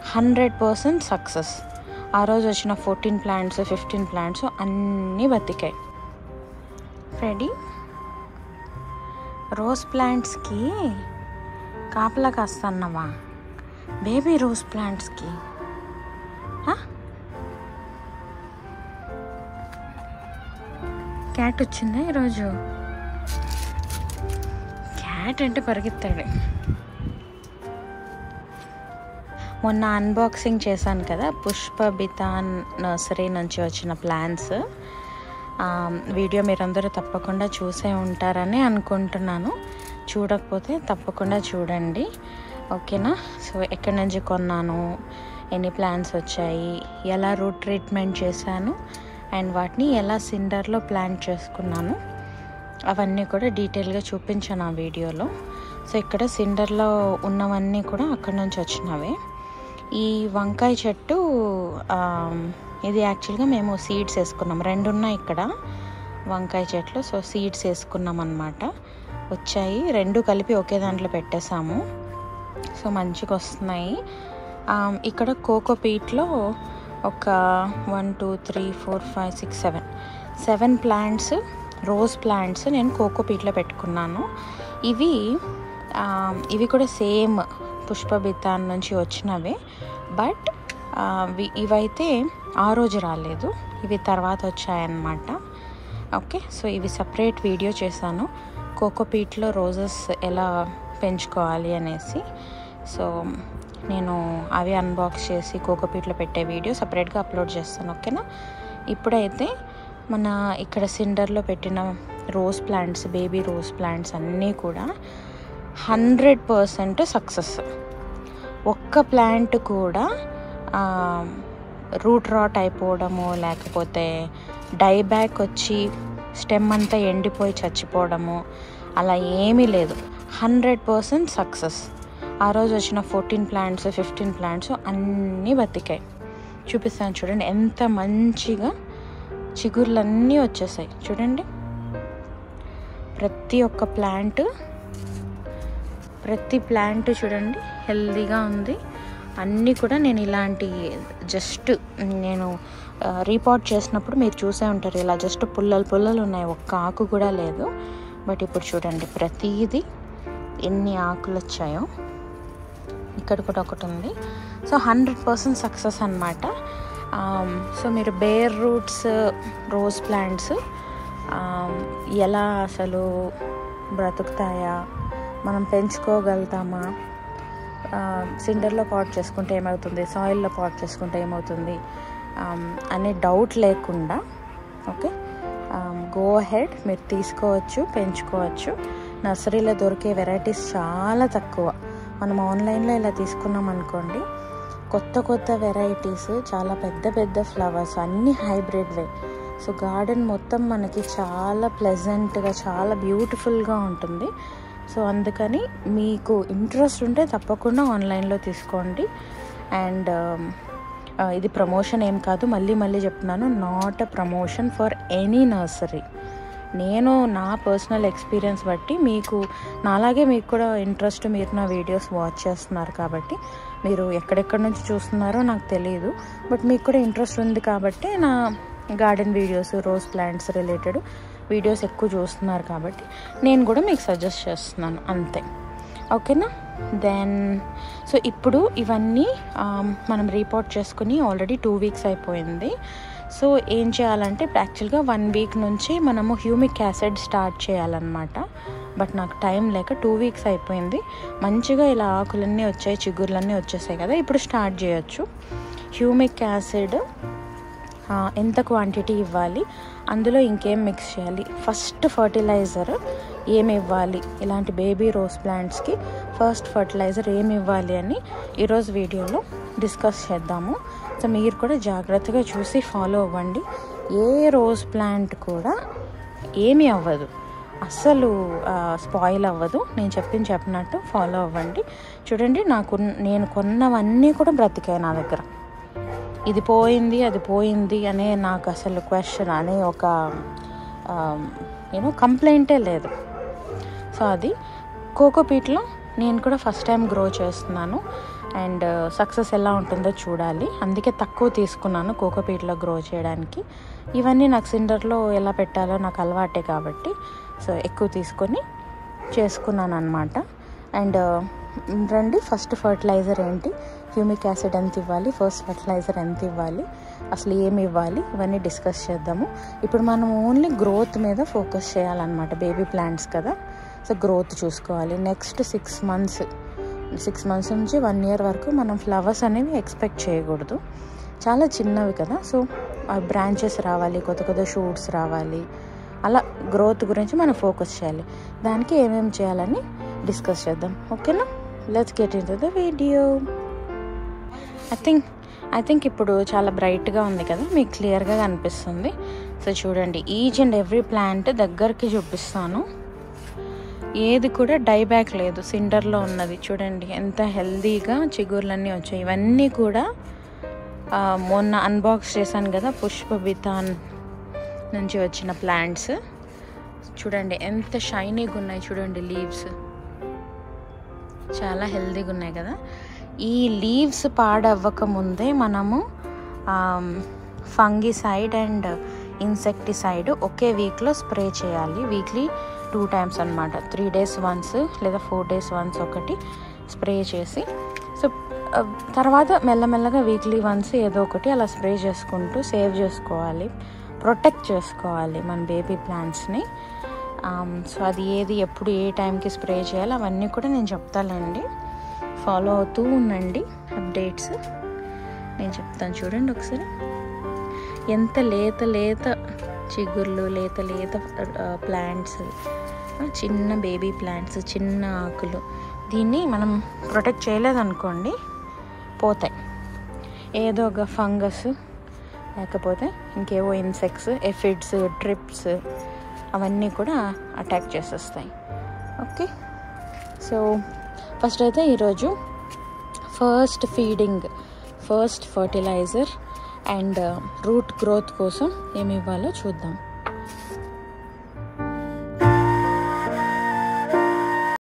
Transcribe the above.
hundred percent success ఆ రోజు వచ్చిన ఫోర్టీన్ ప్లాంట్స్ ఫిఫ్టీన్ ప్లాంట్స్ అన్నీ బతికాయి రెడీ రోజ్ ప్లాంట్స్కి కాపలా కాస్తాన్నవా బేబీ రోజ్ ప్లాంట్స్కి క్యాట్ వచ్చిందా ఈరోజు క్యాట్ అంటే పరిగెత్తాడు మొన్న అన్బాక్సింగ్ చేశాను కదా పుష్ప బితాన్ నర్సరీ నుంచి వచ్చిన ప్లాన్స్ వీడియో మీరందరూ తప్పకుండా చూసే ఉంటారని అనుకుంటున్నాను చూడకపోతే తప్పకుండా చూడండి ఓకేనా సో ఎక్కడి నుంచి కొన్నాను ఎన్ని ప్లాన్స్ వచ్చాయి ఎలా రూట్ ట్రీట్మెంట్ చేశాను అండ్ వాటిని ఎలా సిండర్లో ప్లాన్ చేసుకున్నాను అవన్నీ కూడా డీటెయిల్గా చూపించాను ఆ వీడియోలో సో ఇక్కడ సిండర్లో ఉన్నవన్నీ కూడా అక్కడ నుంచి వచ్చినవే ఈ వంకాయ చెట్టు ఇది యాక్చువల్గా మేము సీడ్స్ వేసుకున్నాం రెండు ఉన్నాయి ఇక్కడ వంకాయ చెట్లు సో సీడ్స్ వేసుకున్నాం అనమాట వచ్చాయి రెండు కలిపి ఒకే దాంట్లో పెట్టేశాము సో మంచిగా వస్తున్నాయి ఇక్కడ కోకోపీట్లో ఒక one two three four five six seven seven plants rose plants నేను కోకోపీట్లో పెట్టుకున్నాను ఇవి ఇవి కూడా సేమ్ పుష్పబితాన్ నుంచి వచ్చినవే బట్ ఇవైతే ఆ రోజు రాలేదు ఇవి తర్వాత వచ్చాయన్నమాట ఓకే సో ఇవి సపరేట్ వీడియో చేశాను కోకోపీట్లో రోజెస్ ఎలా పెంచుకోవాలి అనేసి సో నేను అవి అన్బాక్స్ చేసి కోకోపీట్లో పెట్టే వీడియో సపరేట్గా అప్లోడ్ చేస్తాను ఓకేనా ఇప్పుడైతే మన ఇక్కడ సిండర్లో పెట్టిన rose plants baby rose plants అన్నీ కూడా హండ్రెడ్ పర్సెంట్ సక్సెస్ ఒక్క ప్లాంట్ కూడా రూట్ రాట్ అయిపోవడము లేకపోతే డైబ్యాక్ వచ్చి స్టెమ్ అంతా ఎండిపోయి చచ్చిపోవడము అలా ఏమీ లేదు హండ్రెడ్ పర్సెంట్ సక్సెస్ ఆ రోజు వచ్చిన ఫోర్టీన్ ప్లాంట్స్ ఫిఫ్టీన్ ప్లాంట్స్ అన్నీ బతికాయి చూపిస్తాను చూడండి ఎంత మంచిగా చిగుర్లన్నీ వచ్చేసాయి చూడండి ప్రతి ఒక్క ప్లాంట్ ప్రతి ప్లాంట్ చూడండి హెల్దీగా ఉంది అన్నీ కూడా నేను ఇలాంటి జస్ట్ నేను రీపాట్ చేసినప్పుడు మీరు చూసే ఉంటారు ఇలా జస్ట్ పుల్లలు పుల్లలు ఉన్నాయి ఒక్క ఆకు కూడా లేదు బట్ ఇప్పుడు చూడండి ప్రతిదీ ఎన్ని ఆకులు వచ్చాయో ఇక్కడ కూడా ఒకటి ఉంది సో హండ్రెడ్ పర్సెంట్ సక్సెస్ అనమాట సో మీరు బేర్ రూట్స్ రోజ్ ప్లాంట్స్ ఎలా అసలు బ్రతుకుతాయా మనం పెంచుకోగలుగుతామా సిండర్లో పాట్ చేసుకుంటే ఏమవుతుంది సాయిల్లో పాట్ చేసుకుంటే ఏమవుతుంది అనే డౌట్ లేకుండా ఓకే గో హెడ్ మీరు తీసుకోవచ్చు పెంచుకోవచ్చు నర్సరీలో దొరికే వెరైటీస్ చాలా తక్కువ మనం ఆన్లైన్లో ఇలా తీసుకున్నాం అనుకోండి కొత్త కొత్త వెరైటీస్ చాలా పెద్ద పెద్ద ఫ్లవర్స్ అన్నీ హైబ్రిడ్వే సో గార్డెన్ మొత్తం మనకి చాలా ప్లెజెంట్గా చాలా బ్యూటిఫుల్గా ఉంటుంది సో అందుకని మీకు ఇంట్రెస్ట్ ఉంటే తప్పకుండా ఆన్లైన్లో తీసుకోండి అండ్ ఇది ప్రమోషన్ ఏం కాదు మళ్ళీ మళ్ళీ చెప్తున్నాను not a promotion for any nursery నేను నా పర్సనల్ ఎక్స్పీరియన్స్ బట్టి మీకు నాలాగే మీకు కూడా ఇంట్రెస్ట్ మీరు నా వీడియోస్ వాచ్ చేస్తున్నారు కాబట్టి మీరు ఎక్కడెక్కడి నుంచి చూస్తున్నారో నాకు తెలియదు బట్ మీకు కూడా ఇంట్రెస్ట్ ఉంది కాబట్టి నా garden videos rose plants related videos ఎక్కువ చూస్తున్నారు కాబట్టి నేను కూడా మీకు సజెస్ట్ చేస్తున్నాను అంతే ఓకేనా దెన్ సో ఇప్పుడు ఇవన్నీ మనం రిపోర్ట్ చేసుకుని ఆల్రెడీ టూ వీక్స్ అయిపోయింది సో ఏం చేయాలంటే ఇప్పుడు యాక్చువల్గా వన్ వీక్ నుంచి మనము హ్యూమిక్ యాసిడ్ స్టార్ట్ చేయాలన్నమాట బట్ నాకు టైం లేక టూ వీక్స్ అయిపోయింది మంచిగా ఇలా ఆకులన్నీ వచ్చాయి చిగుర్లన్నీ వచ్చేసాయి కదా ఇప్పుడు స్టార్ట్ చేయొచ్చు హ్యూమిక్ యాసిడ్ ఎంత క్వాంటిటీ ఇవ్వాలి అందులో ఇంకేం మిక్స్ చేయాలి ఫస్ట్ ఫర్టిలైజర్ ఏమి ఇవ్వాలి ఇలాంటి బేబీ రోజ్ ప్లాంట్స్కి ఫస్ట్ ఫర్టిలైజర్ ఏమి ఇవ్వాలి అని ఈరోజు వీడియోలో డిస్కస్ చేద్దాము సో మీరు కూడా జాగ్రత్తగా చూసి ఫాలో అవ్వండి ఏ రోజ్ ప్లాంట్ కూడా ఏమీ అవ్వదు అస్సలు స్పాయిల్ అవ్వదు నేను చెప్పింది చెప్పినట్టు ఫాలో అవ్వండి చూడండి నాకు నేను కొన్నవన్నీ కూడా బ్రతికాయి నా దగ్గర ఇది పోయింది అది పోయింది అనే నాకు అసలు క్వశ్చన్ అనే ఒక యూనో కంప్లైంటే లేదు సో అది కోకోపీట్లో నేను కూడా ఫస్ట్ టైం గ్రో చేస్తున్నాను అండ్ సక్సెస్ ఎలా ఉంటుందో చూడాలి అందుకే తక్కువ తీసుకున్నాను కోకోపీట్లో గ్రో చేయడానికి ఇవన్నీ నాకు సిండర్లో ఎలా పెట్టాలో నాకు అలవాటే కాబట్టి సో ఎక్కువ తీసుకొని చేసుకున్నాను అనమాట అండ్ రండి ఫస్ట్ ఫర్టిలైజర్ ఏంటి హ్యూమిక్ యాసిడ్ ఎంత ఇవ్వాలి ఫస్ట్ ఫర్టిలైజర్ ఎంత ఇవ్వాలి అసలు ఏమి ఇవ్వాలి ఇవన్నీ డిస్కస్ చేద్దాము ఇప్పుడు మనం ఓన్లీ గ్రోత్ మీద ఫోకస్ చేయాలన్నమాట బేబీ ప్లాంట్స్ కదా సో గ్రోత్ చూసుకోవాలి next six months six months నుంచి వన్ ఇయర్ వరకు మనం ఫ్లవర్స్ అనేవి ఎక్స్పెక్ట్ చేయకూడదు చాలా చిన్నవి కదా సో బ్రాంచెస్ రావాలి కొత్త కొత్త షూట్స్ రావాలి అలా గ్రోత్ గురించి మనం ఫోకస్ చేయాలి దానికి ఏమేమి చేయాలని డిస్కస్ చేద్దాం ఓకేనా let's get into the video I think I think ఇప్పుడు చాలా బ్రైట్గా ఉంది కదా మీకు క్లియర్గా కనిపిస్తుంది సో చూడండి ఈచ్ అండ్ ఎవ్రీ ప్లాంట్ దగ్గరికి చూపిస్తాను ఏది కూడా డైబ్యాక్ లేదు సిండర్లో ఉన్నది చూడండి ఎంత హెల్దీగా చిగుర్లన్నీ వచ్చాయి ఇవన్నీ కూడా మొన్న అన్బాక్స్ చేశాను కదా పుష్ప బితాన్ నుంచి వచ్చిన ప్లాంట్స్ చూడండి ఎంత షైనీగా ఉన్నాయి చూడండి లీవ్స్ చాలా హెల్దీగా ఉన్నాయి కదా ఈ లీవ్స్ పాడవ్వక ముందే మనము ఫంగిసైడ్ అండ్ ఇన్సెక్టిసైడ్ ఒకే వీక్లో స్ప్రే చేయాలి వీక్లీ టూ టైమ్స్ అనమాట త్రీ డేస్ వన్స్ లేదా ఫోర్ డేస్ వన్స్ ఒకటి స్ప్రే చేసి సో తర్వాత మెల్లమెల్లగా వీక్లీ వన్స్ ఏదో ఒకటి అలా స్ప్రే చేసుకుంటూ సేవ్ చేసుకోవాలి ప్రొటెక్ట్ చేసుకోవాలి మన బేబీ ప్లాంట్స్ని సో అది ఏది ఎప్పుడు ఏ టైంకి స్ప్రే చేయాలి అవన్నీ కూడా నేను చెప్తానండి ఫాలో అవుతూ ఉండండి అప్డేట్స్ నేను చెప్తాను చూడండి ఒకసారి ఎంత లేత లేత చిగుర్లు లేత లేత ప్లాంట్స్ చిన్న బేబీ ప్లాంట్స్ చిన్న ఆకులు దీన్ని మనం ప్రొటెక్ట్ చేయలేదనుకోండి పోతాయి ఏదో ఒక ఫంగస్ లేకపోతే ఇంకేవో ఇన్సెక్ట్స్ ఎఫిడ్స్ ట్రిప్స్ అవన్నీ కూడా అటాక్ చేసేస్తాయి ఓకే సో ఫస్ట్ అయితే ఈరోజు first feeding first fertiliser and root growth కోసం ఏమి ఇవ్వాలో చూద్దాం